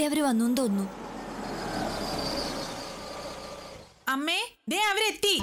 ദേ അവര് വന്നു തോന്നുന്നു അമ്മേ ദേ അവരെത്തി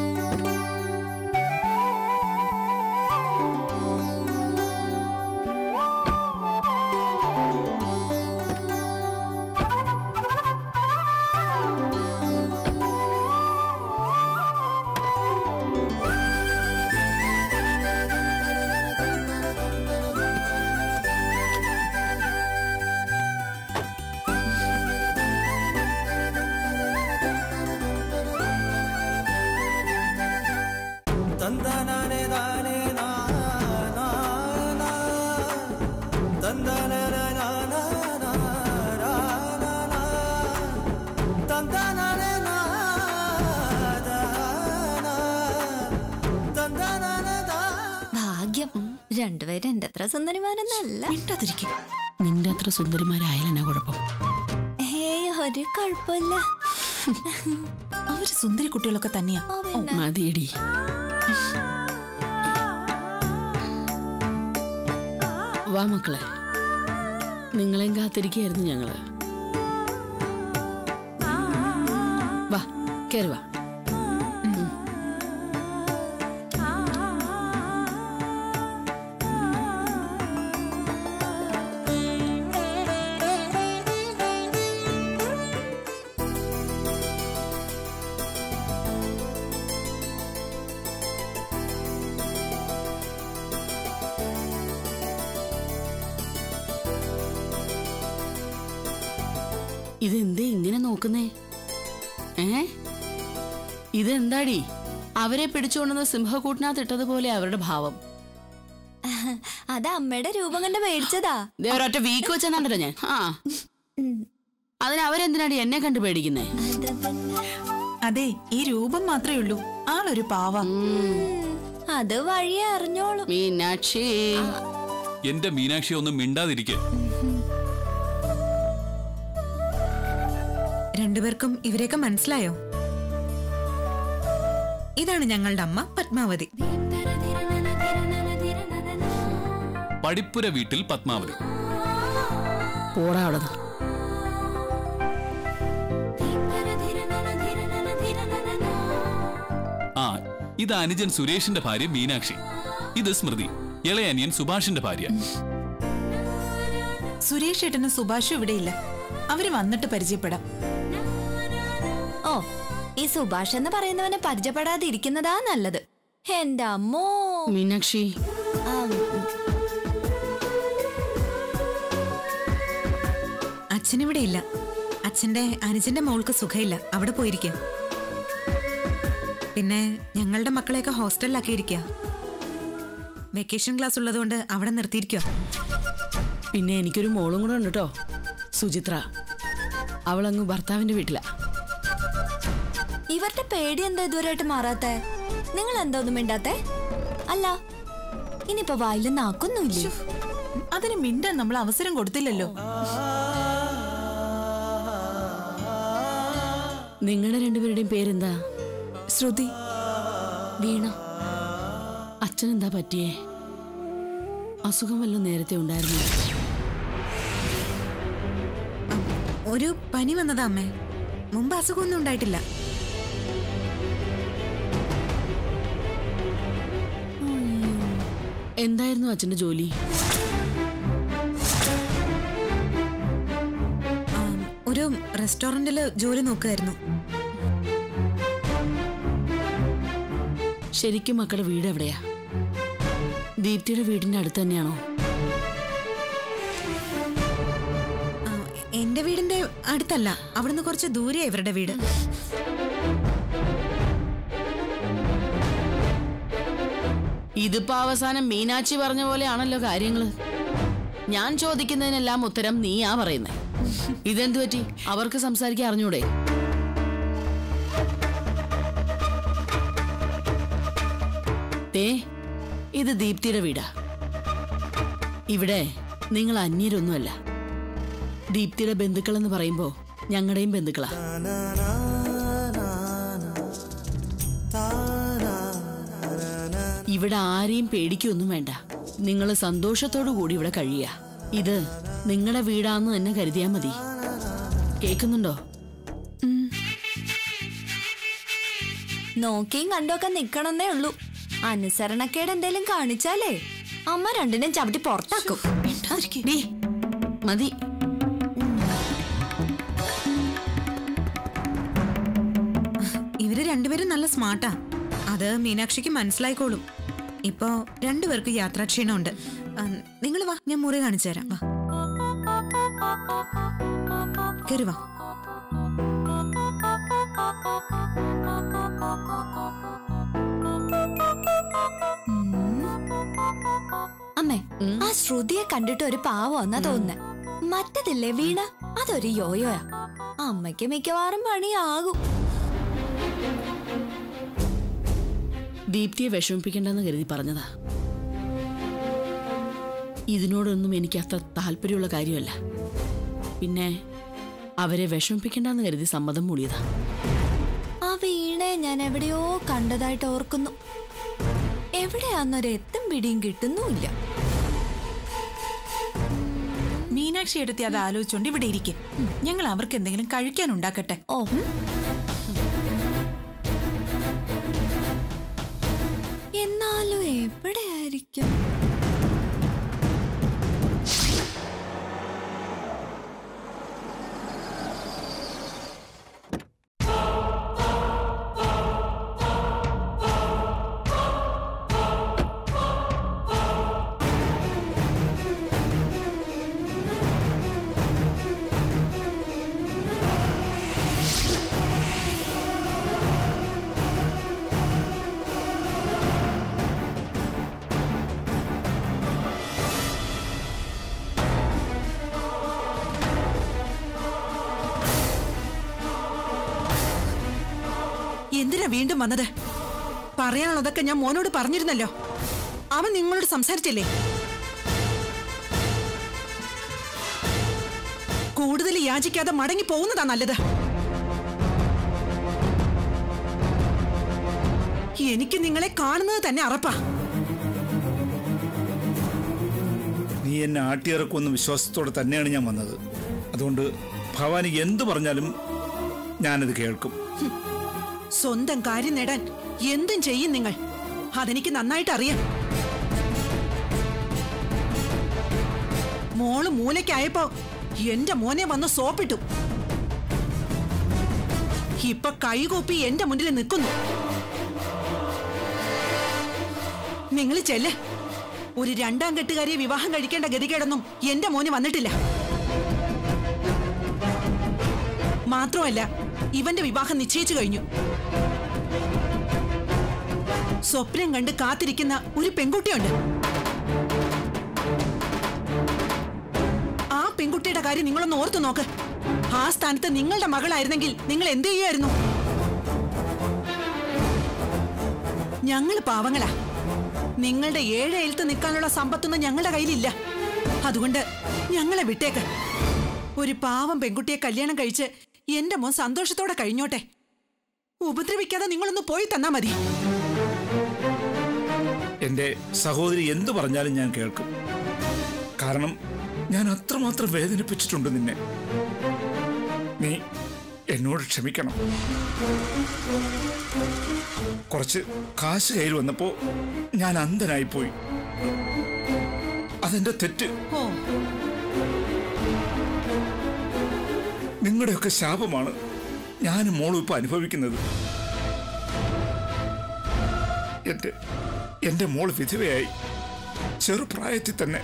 തന്തനാനേ താനേ നാ നാ നാ തന്തനാനേ നാ നാ നാ രാ നാ നാ തന്തനാനേ നാ ദാ നാ തന്തനാനേ ദാ ഭാഗ്യം രണ്ടുപേരും എന്റെ അത്ര സുന്ദരിമാരൊന്നല്ല മിണ്ടാതിരിക്കും നിന്റെ അത്ര സുന്ദരിമാരായാലെന്നാ കുഴപ്പം ഹേ ഒരു കുഴപ്പമില്ല അവര് സുന്ദരി കുട്ടികളൊക്കെ തന്നെയാ ഓ, പിന്നെ. മതിയടി വാ മക്കളെ നിങ്ങളെയും കാത്തിരിക്കുകയായിരുന്നു ഞങ്ങള് വാ കേറി വാ ഉം. ഇതെന്തേ ഇങ്ങനെ നോക്കുന്നേ ഏ ഇതെന്താടി അവരെ പിടിച്ചുകൊണ്ടുവന്ന സിംഹക്കൂട്ടിനകത്ത് ഇട്ടതുപോലെ അവരുടെ ഭാവം അത് അമ്മയുടെ രൂപം കണ്ട് മേടിച്ചതാ ദേ ഒരൊറ്റ വീക്ക് വെച്ചെന്നാണ്ടല്ലോ ഞാൻ ആ അതിന് അവരെന്തിനാടി എന്നെ കണ്ടു പേടിക്കുന്നേ അത് പിന്നെ. അതെ ഈ രൂപം മാത്രമേ ഉള്ളൂ ആളൊരു പാവ ഉം, അത് വഴിയെ അറിഞ്ഞോളും മീനാക്ഷി എന്റെ മീനാക്ഷി ഒന്നും മിണ്ടാതിരിക്കെ രണ്ടുപേർക്കും ഇവരെയൊക്കെ മനസ്സിലായോ ഇതാണ് ഞങ്ങളുടെ അമ്മ പത്മാവതി പടിപ്പുര വീട്ടിൽ പത്മാവതി പോടാ അവിടെ ആ ഇത് അനുജൻ സുരേഷിന്റെ ഭാര്യ മീനാക്ഷി ഇത് സ്മൃതി ഇളയ അനിയൻ സുഭാഷിന്റെ ഭാര്യ സുരേഷ് ഏട്ടനും സുഭാഷും ഇവിടെ ഇല്ല അവര് വന്നിട്ട് പരിചയപ്പെടാം ഓ ഈ സുഭാഷ് എന്ന് പറയുന്നവനെ പരിചയപ്പെടാതെ ഇരിക്കുന്നതാ നല്ലത് എന്റെ അമ്മോ മീനാക്ഷി ആ, അച്ഛനിവിടെ ഇല്ല അച്ഛന്റെ അനുജന്റെ മോൾക്ക് സുഖമില്ല അവിടെ പോയിരിക്കുക പിന്നെ ഞങ്ങളുടെ മക്കളെയൊക്കെ ഹോസ്റ്റലിലാക്കിയിരിക്കുക വെക്കേഷൻ ക്ലാസ് ഉള്ളതുകൊണ്ട് അവിടെ നിർത്തിയിരിക്കുക പിന്നെ എനിക്കൊരു മോളും കൂടെ ഉണ്ട് കേട്ടോ സുചിത്ര അവളങ്ങ് ഭർത്താവിന്റെ വീട്ടിലാ ഇവരുടെ പേടി എന്താ ഇതുവരെയായിട്ട് മാറാത്തെ നിങ്ങൾ എന്താ ഒന്നും മിണ്ടാത്തെ അല്ല ഇനിയിപ്പോ വായിൽ നാക്കൊന്നുമില്ലേ അതിന് മിണ്ടാൻ നമ്മൾ അവസരം കൊടുത്തില്ലല്ലോ നിങ്ങളുടെ രണ്ടുപേരുടെയും പേരെന്താ ശ്രുതി വീണ അച്ഛനെന്താ പറ്റിയേ അസുഖം വല്ലതും നേരത്തെ ഉണ്ടായിരുന്നു ഒരു പനി വന്നതാ അമ്മേ മുമ്പ് അസുഖമൊന്നും ഉണ്ടായിട്ടില്ല എന്തായിരുന്നു അച്ഛന്റെ ജോലി ആ, ഒരു റെസ്റ്റോറന്റിൽ ജോലി നോക്കുമായിരുന്നു ശരിക്കും മക്കളുടെ വീട് എവിടെയാ ദീപ്തിയുടെ വീടിന്റെ അടുത്ത് തന്നെയാണോ ആ, എന്റെ വീടിന്റെ അടുത്തല്ല അവിടുന്ന് കുറച്ച് ദൂരെയാ ഇവരുടെ വീട് ഇതിപ്പോ അവസാനം മീനാക്ഷി പറഞ്ഞ പോലെയാണല്ലോ കാര്യങ്ങള് ഞാൻ ചോദിക്കുന്നതിനെല്ലാം ഉത്തരം നീയാ പറയുന്നേ ഇതെന്തു പറ്റി അവർക്ക് സംസാരിക്കാൻ അറിഞ്ഞൂടെ ദേ ഇത് ദീപ്തിയുടെ വീടാ ഇവിടെ നിങ്ങൾ അന്യരൊന്നുമല്ല ദീപ്തിയുടെ ബന്ധുക്കൾ എന്ന് പറയുമ്പോ ഞങ്ങളുടെയും ബന്ധുക്കളാ ഇവിടെ ആരെയും പേടിക്കൊന്നും വേണ്ട നിങ്ങൾ സന്തോഷത്തോടു കൂടി ഇവിടെ കഴിയുക ഇത് നിങ്ങളുടെ വീടാന്ന് തന്നെ കരുതിയാ മതി കേൾക്കുന്നുണ്ടോ നോക്കിയും കണ്ടൊക്കെ നിക്കണമെന്നേ ഉള്ളൂ അനുസരണക്കേട് എന്തേലും കാണിച്ചാലേ അമ്മ രണ്ടിനും ചവിട്ടി പുറത്താക്കും ഡീ, മതി ഇവര് രണ്ടുപേരും നല്ല സ്മാർട്ടാ അത് മീനാക്ഷിക്ക് മനസ്സിലായിക്കോളും ഇപ്പോ രണ്ടുപേർക്ക് യാത്രാക്ഷീണമുണ്ട് നിങ്ങൾ വാ ഞാൻ മുറി കാണിച്ചു തരാം വാ കേറി വാ അമ്മേ ആ ശ്രുതിയെ കണ്ടിട്ട് ഒരു പാവം എന്നാ തോന്നുന്നേ മറ്റതില്ലേ വീണ അതൊരു യോയോയാ അമ്മയ്ക്ക് മിക്കവാറും പണിയാകും ദീപ്തിയെ വിഷമിപ്പിക്കണ്ടെന്ന് കരുതി പറഞ്ഞതാ ഇതിനോടൊന്നും എനിക്ക് അത്ര താല്പര്യമുള്ള കാര്യമല്ല പിന്നെ അവരെ വിഷമിപ്പിക്കണ്ടെന്ന് കരുതി സമ്മതം മൂടിയതാ ആ വീണയെ ഞാൻ എവിടെയോ കണ്ടതായിട്ട് ഓർക്കുന്നു എവിടെയാന്നൊരു എത്തും പിടിയും കിട്ടുന്നുമില്ല മീനാക്ഷി എടുത്തി അത് ആലോചിച്ചോണ്ട് ഇവിടെ ഇരിക്കും ഞങ്ങൾ അവർക്ക് എന്തെങ്കിലും കഴിക്കാൻ ഉണ്ടാക്കട്ടെ ഓ എന്നാലും എവിടെയായിരിക്കും എന്തിനാ വീണ്ടും വന്നത് പറയാനുള്ളതൊക്കെ ഞാൻ മോനോട് പറഞ്ഞിരുന്നല്ലോ അവൻ നിങ്ങളോട് സംസാരിച്ചില്ലേ കൂടുതൽ യാചിക്കാതെ മടങ്ങി പോകുന്നതാ നല്ലത് എനിക്ക് നിങ്ങളെ കാണുന്നത് തന്നെ അറപ്പാ നീ എന്നെ ആട്ടിയിറക്കുമെന്ന വിശ്വാസത്തോടെ തന്നെയാണ് ഞാൻ വന്നത് അതുകൊണ്ട് ഭവാനി എന്തു പറഞ്ഞാലും ഞാനത് കേൾക്കും സ്വന്തം കാര്യം നേടാൻ എന്തും ചെയ്യും നിങ്ങൾ അതെനിക്ക് നന്നായിട്ട് അറിയാം മോള് മൂലയ്ക്കായപ്പോ എന്റെ മോനെ വന്ന് സോപ്പിട്ടു ഇപ്പൊ കൈകൂപ്പി എന്റെ മുന്നിൽ നിൽക്കുന്നു നിങ്ങൾ ചെല്ല് ഒരു രണ്ടാം കെട്ടുകാരിയെ വിവാഹം കഴിക്കേണ്ട ഗതികേടൊന്നും എന്റെ മോന് വന്നിട്ടില്ല മാത്രമല്ല ഇവന്റെ വിവാഹം നിശ്ചയിച്ചു കഴിഞ്ഞു സ്വപ്നം കണ്ട് കാത്തിരിക്കുന്ന ഒരു പെൺകുട്ടിയുണ്ട് ആ പെൺകുട്ടിയുടെ കാര്യം നിങ്ങളൊന്ന് ഓർത്തു നോക്ക് ആ സ്ഥാനത്ത് നിങ്ങളുടെ മകളായിരുന്നെങ്കിൽ നിങ്ങൾ എന്ത് ചെയ്യുമായിരുന്നു ഞങ്ങൾ പാവങ്ങളാ നിങ്ങളുടെ ഏഴെഴുത്ത് നിൽക്കാനുള്ള സമ്പത്തൊന്നും ഞങ്ങളുടെ കയ്യിലില്ല അതുകൊണ്ട് ഞങ്ങളെ വിട്ടേക്ക് ഒരു പാവം പെൺകുട്ടിയെ കല്യാണം കഴിച്ച് എന്റെ മോൻ സന്തോഷത്തോടെ കഴിഞ്ഞോട്ടെ ഉപദ്രവിക്കാതെ നിങ്ങളൊന്ന് പോയി തന്നാ മതി എന്റെ സഹോദരി എന്തു പറഞ്ഞാലും ഞാൻ കേൾക്കും കാരണം ഞാൻ അത്രമാത്രം വേദനിപ്പിച്ചിട്ടുണ്ട് നിന്നെ നീ എന്നോട് ക്ഷമിക്കണം കുറച്ച് കാശ് കയ്യിൽ വന്നപ്പോ ഞാൻ അന്ധനായിപ്പോയി അതെന്റെ തെറ്റ് ഓ നിങ്ങളുടെയൊക്കെ ശാപമാണ് ഞാനും മോളും ഇപ്പൊ അനുഭവിക്കുന്നത് എന്റെ എന്റെ മോൾ വിധവയായി ചെറുപ്രായത്തിൽ തന്നെ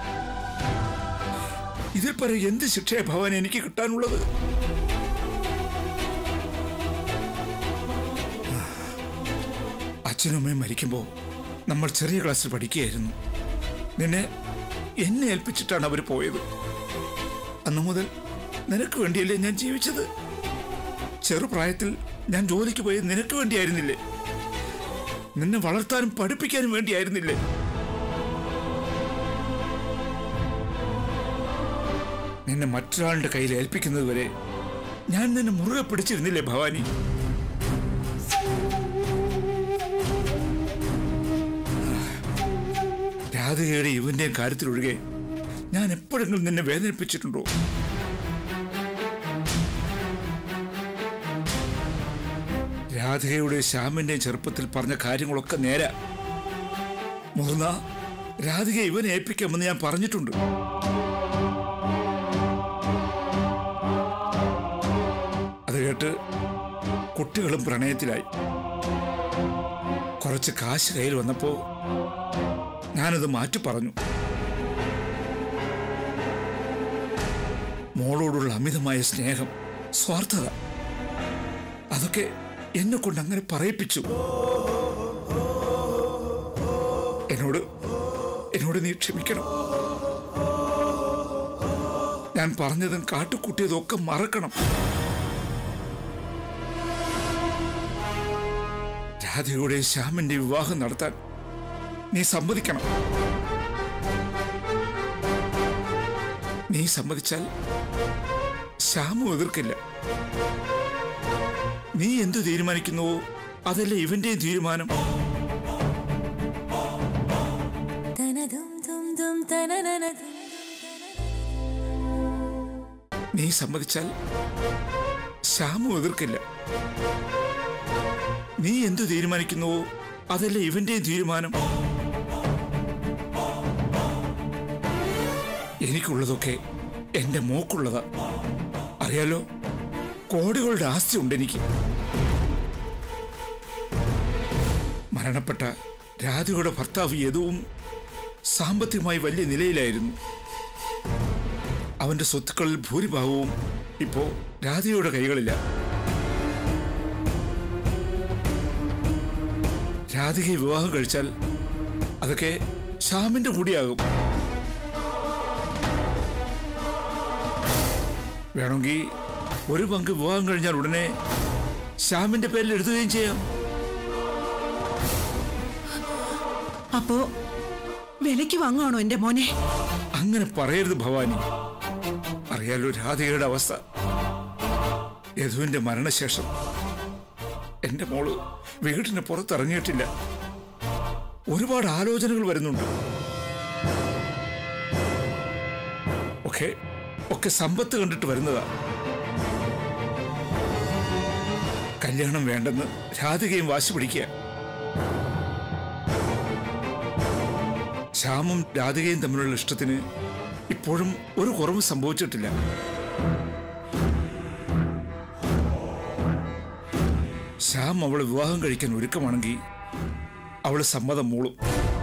ഇതിൽ പറ എന്ത് ശിക്ഷയെ ഭവാൻ എനിക്ക് കിട്ടാനുള്ളത് അച്ഛനും അമ്മയും മരിക്കുമ്പോൾ നമ്മൾ ചെറിയ ക്ലാസ്സിൽ പഠിക്കുകയായിരുന്നു നിന്നെ എന്നെ ഏൽപ്പിച്ചിട്ടാണ് അവർ പോയത് അന്നു മുതൽ നിനക്ക് വേണ്ടിയല്ലേ ഞാൻ ജീവിച്ചത് ചെറുപ്രായത്തിൽ ഞാൻ ജോലിക്ക് പോയത് നിനക്ക് വേണ്ടിയായിരുന്നില്ലേ നിന്നെ വളർത്താനും പഠിപ്പിക്കാനും വേണ്ടിയായിരുന്നില്ലേ നിന്നെ മറ്റൊരാളുടെ കയ്യിൽ ഏൽപ്പിക്കുന്നത് വരെ ഞാൻ നിന്നെ മുറുകെ പിടിച്ചിരുന്നില്ലേ ഭവാനി രാധികയുടെ ഇവന്റെയും കാര്യത്തിലൊഴികെ ഞാൻ എപ്പോഴെങ്കിലും നിന്നെ വേദനിപ്പിച്ചിട്ടുണ്ടോ രാധികയുടെ ശ്യാമിന്റെയും ചെറുപ്പത്തിൽ പറഞ്ഞ കാര്യങ്ങളൊക്കെ നേരെ മുതിർന്ന രാധിക ഇവനെ ഏൽപ്പിക്കാമെന്ന് ഞാൻ പറഞ്ഞിട്ടുണ്ട് അത് കേട്ട് കുട്ടികളും പ്രണയത്തിലായി കുറച്ച് കാശ് കയ്യിൽ വന്നപ്പോ ഞാനത് മാറ്റി പറഞ്ഞു മോളോടുള്ള അമിതമായ സ്നേഹം സ്വാർത്ഥത അതൊക്കെ എന്നെ കൊണ്ട് അങ്ങനെ പറയിപ്പിച്ചു എന്നോട് എന്നോട് നീ ക്ഷമിക്കണം ഞാൻ പറഞ്ഞതും കാട്ടുകൂട്ടിയതും ഒക്കെ മറക്കണം രാധയുടെ ശ്യാമിന്റെ വിവാഹം നടത്താൻ നീ സമ്മതിക്കണം നീ സമ്മതിച്ചാൽ ശ്യാമു എതിർക്കില്ല നീ എന്തു തീരുമാനിക്കുന്നുവോ അതല്ലേ ഇവന്റെയും തീരുമാനം നീ സമ്മതിച്ചാൽ ശ്യാമു എതിർക്കില്ല നീ എന്തു തീരുമാനിക്കുന്നുവോ അതല്ലേ ഇവന്റെയും തീരുമാനം എനിക്കുള്ളതൊക്കെ എന്റെ മോക്കുള്ളതാ അറിയാലോ കോടികളുടെ ആസ്തി ഉണ്ട് എനിക്ക് മരണപ്പെട്ട രാധയുടെ ഭർത്താവ് യദുവും സാമ്പത്തികമായി വലിയ നിലയിലായിരുന്നു അവന്റെ സ്വത്തുക്കളിൽ ഭൂരിഭാഗവും ഇപ്പോ രാധയുടെ കൈകളില്ല രാധികയെ വിവാഹം കഴിച്ചാൽ അതൊക്കെ ശ്യാമിന്റെ കൂടിയാകും വേണമെങ്കിൽ ഒരു പങ്ക് വിവാഹം കഴിഞ്ഞാൽ ഉടനെ ശ്യാമിന്റെ പേരിൽ എഴുതുകയും ചെയ്യാം അപ്പോ വിലയ്ക്ക് വാങ്ങുവാണോ എന്റെ മോനെ അങ്ങനെ പറയരുത് ഭവാനി അറിയാലോ രാധികയുടെ അവസ്ഥ യദുവിന്റെ മരണശേഷം എന്റെ മോള് വീടിന് പുറത്തിറങ്ങിയിട്ടില്ല ഒരുപാട് ആലോചനകൾ വരുന്നുണ്ട് ഒക്കെ ഒക്കെ സമ്പത്ത് കണ്ടിട്ട് വരുന്നതാ കല്യാണം വേണ്ടെന്ന് രാധികയും വാശി പിടിക്കുക ശ്യാമും രാധികയും തമ്മിലുള്ള ഇഷ്ടത്തിന് ഇപ്പോഴും ഒരു കുറവ് സംഭവിച്ചിട്ടില്ല ശ്യാം അവളെ വിവാഹം കഴിക്കാൻ ഒരുക്കമാണെങ്കിൽ അവള് സമ്മതം മൂളും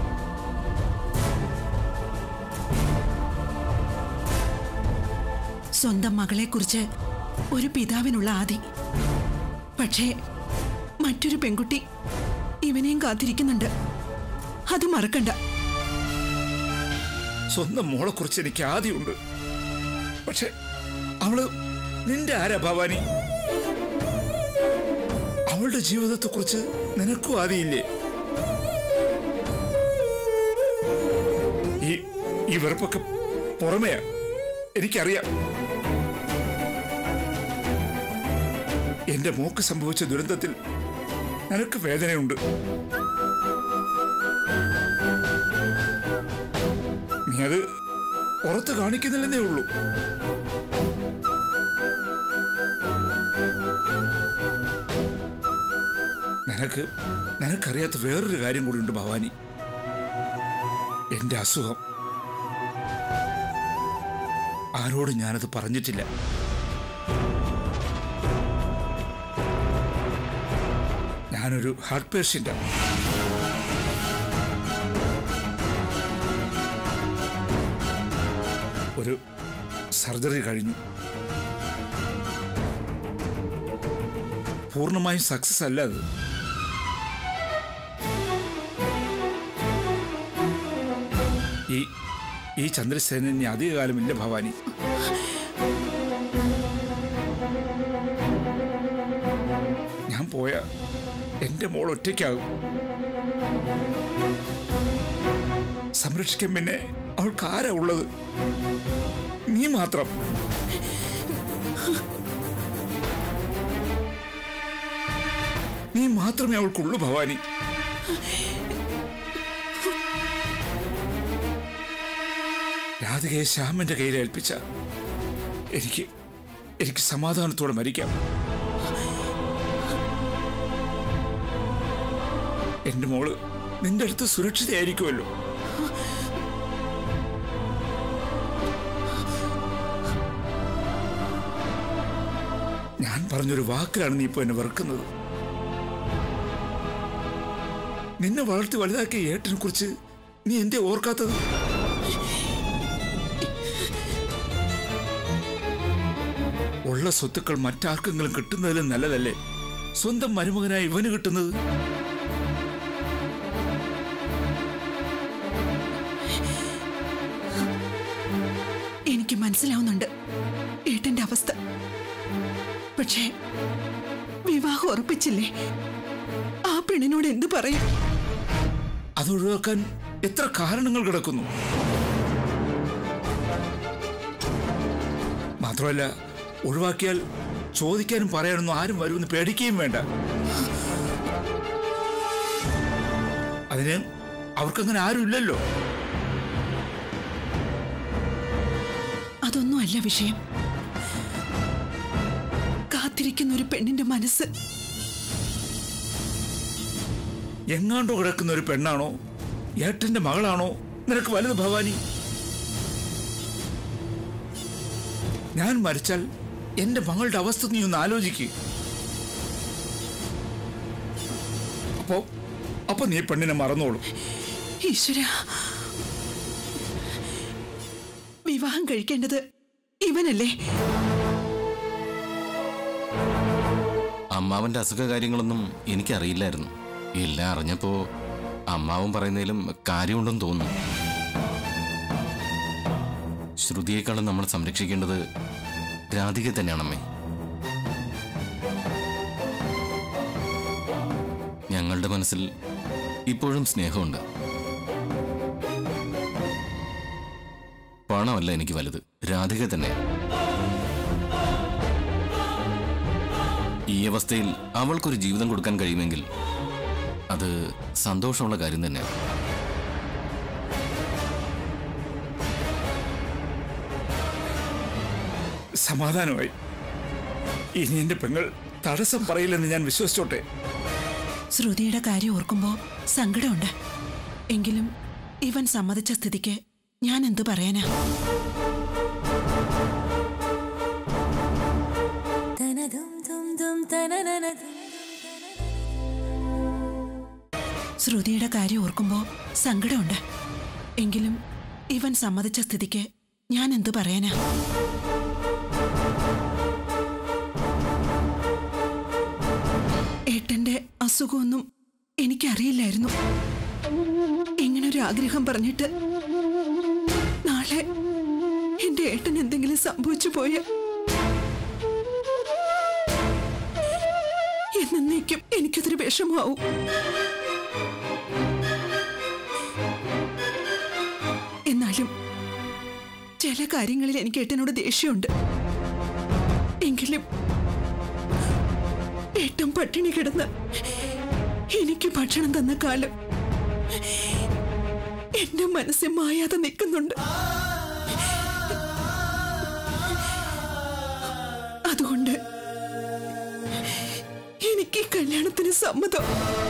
സ്വന്തം മകളെക്കുറിച്ച് ഒരു പിതാവിനുള്ള ആദി പക്ഷേ മറ്റൊരു പെൺകുട്ടി ഇവനെയും കാത്തിരിക്കുന്നുണ്ട് അത് മറക്കണ്ട സ്വന്തം മോളെക്കുറിച്ച് എനിക്ക് ആദ്യമുണ്ട് പക്ഷെ അവള് നിന്റെ ആരാ ഭവാനി അവളുടെ ജീവിതത്തെക്കുറിച്ച് നിനക്കും ആദിയില്ലേ ഈ ഈ വെറുപ്പൊക്കെ പുറമെയാ എനിക്കറിയാം എന്റെ മോക്ക് സംഭവിച്ച ദുരന്തത്തിൽ നിനക്ക് വേദനയുണ്ട് നീ അത് പുറത്ത് കാണിക്കുന്നില്ലെന്നേ ഉള്ളൂ നിനക്ക് നിനക്കറിയാത്ത വേറൊരു കാര്യം കൂടിയുണ്ട് ഭവാനി എന്റെ അസുഖം ആരോടും ഞാനത് പറഞ്ഞിട്ടില്ല ഞാനൊരു ഹാർട്ട് പേഷ്യൻ്റാണ് ഒരു സർജറി കഴിഞ്ഞു പൂർണ്ണമായും സക്സസ് അല്ല അത് ഈ ഈ ചന്ദ്രസേന ഇനി അധികകാലമില്ല ഭവാനി ഞാൻ പോയ എന്റെ മോൾ ഒറ്റയ്ക്കാകും സംരക്ഷിക്കാൻ പിന്നെ അവൾക്ക് ആരാ ഉള്ളത് നീ മാത്രം നീ മാത്രമേ അവൾക്കുള്ളൂ ഭവാനി രാധികയെ ശ്യാമന്റെ കയ്യിൽ ഏൽപ്പിച്ച എനിക്ക് എനിക്ക് സമാധാനത്തോടെ മരിക്കാം എന്റെ മോള് നിന്റെ അടുത്ത് സുരക്ഷിതയായിരിക്കുമല്ലോ ഞാൻ പറഞ്ഞൊരു വാക്കിലാണ് നീ ഇപ്പൊ എന്നെ വെറുക്കുന്നത് നിന്നെ വളർത്തി വലുതാക്കിയ ഏട്ടനെ കുറിച്ച് നീ എന്തേ ഓർക്കാത്തത് ഉള്ള സ്വത്തുക്കൾ മറ്റാർക്കെങ്കിലും കിട്ടുന്നതിലും നല്ലതല്ലേ സ്വന്തം മരുമകനായി ഇവന് കിട്ടുന്നത് എനിക്ക് മനസ്സിലാവുന്നുണ്ട് ഏട്ടന്റെ അവസ്ഥ പക്ഷേ വിവാഹം ഉറപ്പിച്ചില്ലേ ആ പെണ്ണിനോട് എന്ത് പറയും അത് ഒഴിവാക്കാൻ എത്ര കാരണങ്ങൾ കിടക്കുന്നു മാത്രമല്ല ഒഴിവാക്കിയാൽ ചോദിക്കാനും പറയാനൊന്നും ആരും വരുമെന്ന് പേടിക്കുകയും വേണ്ട അതിന് അവർക്കങ്ങനെ ആരും ഇല്ലല്ലോ അതൊന്നും അല്ല വിഷയം കാത്തിരിക്കുന്ന ഒരു പെണ്ണിന്റെ മനസ്സ് എങ്ങാണ്ടോ കിടക്കുന്ന ഒരു പെണ്ണാണോ ഏട്ടന്റെ മകളാണോ നിനക്ക് വലുത് ഭവാനി ഞാൻ മരിച്ചാൽ എന്റെ മകളുടെ അവസ്ഥ നീ ഒന്ന് ആലോചിക്ക് അപ്പോ അപ്പൊ നീ പെണ്ണിനെ മറന്നോളൂ ഈശ്വര വിവാഹം കഴിക്കേണ്ടത് ഇവനല്ലേ അമ്മാവന്റെ അസുഖ കാര്യങ്ങളൊന്നും എനിക്കറിയില്ലായിരുന്നു എല്ലാം അറിഞ്ഞപ്പോ അമ്മാവൻ പറയുന്നതിലും കാര്യമുണ്ടെന്ന് തോന്നുന്നു ശ്രുതിയേക്കാളും നമ്മൾ സംരക്ഷിക്കേണ്ടത് രാധിക തന്നെയാണമ്മേ ഞങ്ങളുടെ മനസ്സിൽ ഇപ്പോഴും സ്നേഹമുണ്ട് പണമല്ല എനിക്ക് വലുത് രാധിക തന്നെ ഈ അവസ്ഥയിൽ അവൾക്കൊരു ജീവിതം കൊടുക്കാൻ കഴിയുമെങ്കിൽ അത് സന്തോഷമുള്ള കാര്യം തന്നെയാണ് സമാധാനമായി ഇനി എന്റെ പെങ്ങൾ തടസ്സം പറയില്ലെന്ന് ഞാൻ വിശ്വസിച്ചോട്ടെ ശ്രുതിയുടെ കാര്യം ഓർക്കുമ്പോ സങ്കടമുണ്ട് എങ്കിലും ഇവൻ സമ്മതിച്ച സ്ഥിതിക്ക് ഞാൻ എന്തു പറയാനാ ശ്രുതിയുടെ കാര്യം ഓർക്കുമ്പോ സങ്കടമുണ്ട് എങ്കിലും ഇവൻ സമ്മതിച്ച സ്ഥിതിക്ക് ഞാൻ എന്തു പറയാനാ ഏട്ടന്റെ അസുഖമൊന്നും എനിക്കറിയില്ലായിരുന്നു ഇങ്ങനൊരു ആഗ്രഹം പറഞ്ഞിട്ട് നാളെ എന്റെ ഏട്ടൻ എന്തെങ്കിലും സംഭവിച്ചു പോയ എന്നേക്കും എനിക്കതൊരു വിഷമാവും എന്നാലും ചില കാര്യങ്ങളിൽ എനിക്ക് ഏട്ടനോട് ദേഷ്യമുണ്ട് എങ്കിലും ഏട്ടൻ പട്ടിണി കിടന്ന് എനിക്ക് ഭക്ഷണം തന്ന കാലം എന്റെ മനസ്സിൽ മായാതെ നിൽക്കുന്നുണ്ട് അതുകൊണ്ട് എനിക്ക് ഈ കല്യാണത്തിന് സമ്മതം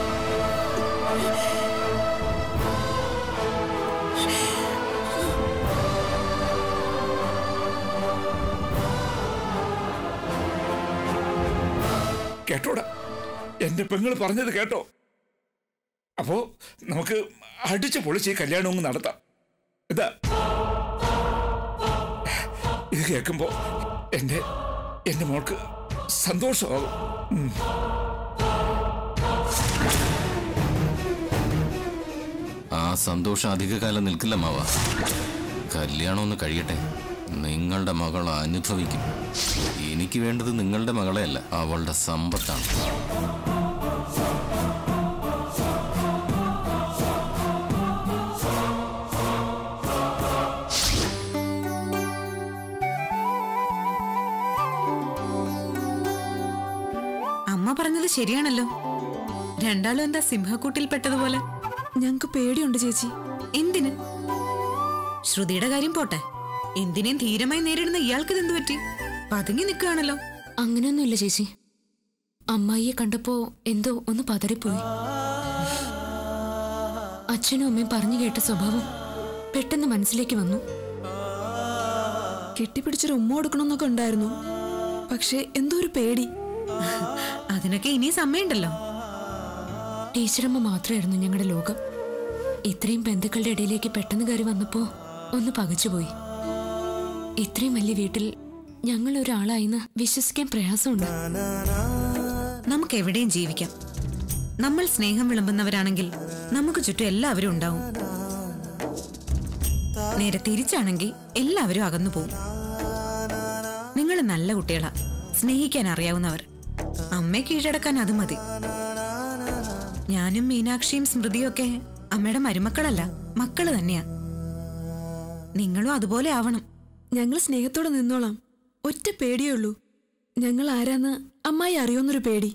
കേട്ടോടാ എന്റെ പെങ്ങൾ പറഞ്ഞത് കേട്ടോ അപ്പോ നമുക്ക് അടിച്ചു പൊളിച്ച് ഈ കല്യാണം അങ്ങ് നടത്താം ഇതാ ഇത് കേൾക്കുമ്പോ എന്റെ എന്റെ മോൾക്ക് സന്തോഷമാകും ഉം. ആ സന്തോഷം അധികകാലം നിൽക്കില്ല മാവ കല്യാണം ഒന്ന് കഴിയട്ടെ നിങ്ങളുടെ മകൾ അനുഭവിക്കും എനിക്ക് വേണ്ടത് നിങ്ങളുടെ മകളെയല്ല അവളുടെ സമ്പത്താണ് അമ്മ പറഞ്ഞത് ശരിയാണല്ലോ രണ്ടാളും എന്താ സിംഹക്കൂട്ടിൽപ്പെട്ടതുപോലെ ഞങ്ങക്ക് പേടിയുണ്ട് ചേച്ചി എന്തിന് ശ്രുതിയുടെ കാര്യം പോട്ടെ എന്തിനേം ധീരമായി നേരിടുന്ന ഇയാൾക്ക് ഇതെന്ത് പറ്റി പതുങ്ങി നിൽക്കുകയാണല്ലോ അങ്ങനെയൊന്നുമില്ല ചേച്ചി അമ്മായിയെ കണ്ടപ്പോ എന്തോ ഒന്ന് പതറിപ്പോയി അച്ഛനും അമ്മയും പറഞ്ഞു കേട്ട സ്വഭാവം പെട്ടെന്ന് മനസ്സിലേക്ക് വന്നു കെട്ടിപ്പിടിച്ചൊരു ഉമ്മ കൊടുക്കണമെന്നൊക്കെ ഉണ്ടായിരുന്നു പക്ഷെ എന്തോ ഒരു പേടി അതിനൊക്കെ ഇനി സമയമുണ്ടല്ലോ ടീച്ചറമ്മ മാത്രമായിരുന്നു ഞങ്ങളുടെ ലോകം ഇത്രയും ബന്ധുക്കളുടെ ഇടയിലേക്ക് പെട്ടെന്ന് കയറി വന്നപ്പോ ഒന്ന് പകച്ചുപോയി ഇത്രയും വലിയ വീട്ടിൽ ഞങ്ങൾ ഒരാളായിന്ന് വിശ്വസിക്കാൻ പ്രയാസമുണ്ട് നമുക്ക് എവിടെയും ജീവിക്കാം നമ്മൾ സ്നേഹം വിളമ്പുന്നവരാണെങ്കിൽ നമുക്ക് ചുറ്റും എല്ലാവരും ഉണ്ടാവും നേരെ തിരിച്ചാണെങ്കിൽ എല്ലാവരും അകന്നു പോവും നിങ്ങൾ നല്ല കുട്ടികളാ സ്നേഹിക്കാൻ അറിയാവുന്നവർ അമ്മയെ കീഴടക്കാൻ അത് മതി ഞാനും മീനാക്ഷിയും സ്മൃതിയും ഒക്കെ അമ്മയുടെ മരുമക്കളല്ല മക്കള് തന്നെയാ നിങ്ങളും അതുപോലെ ആവണം ഞങ്ങൾ സ്നേഹത്തോടെ നിന്നോളാം ഒറ്റ പേടിയേ ഉള്ളൂ ഞങ്ങൾ ആരാന്ന് അമ്മായി അറിയോന്നൊരു പേടി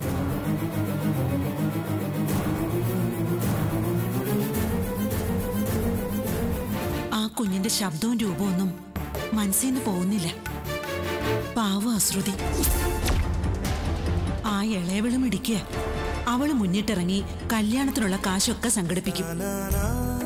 ആ കുഞ്ഞിന്റെ ശബ്ദവും രൂപമൊന്നും മനസ്സിൽ നിന്ന് പോകുന്നില്ല പാവ അശ്രുതി ആ ഇളയവളും ഇടിക്കുക അവള് മുന്നിട്ടിറങ്ങി കല്യാണത്തിനുള്ള കാശൊക്കെ സംഘടിപ്പിക്കും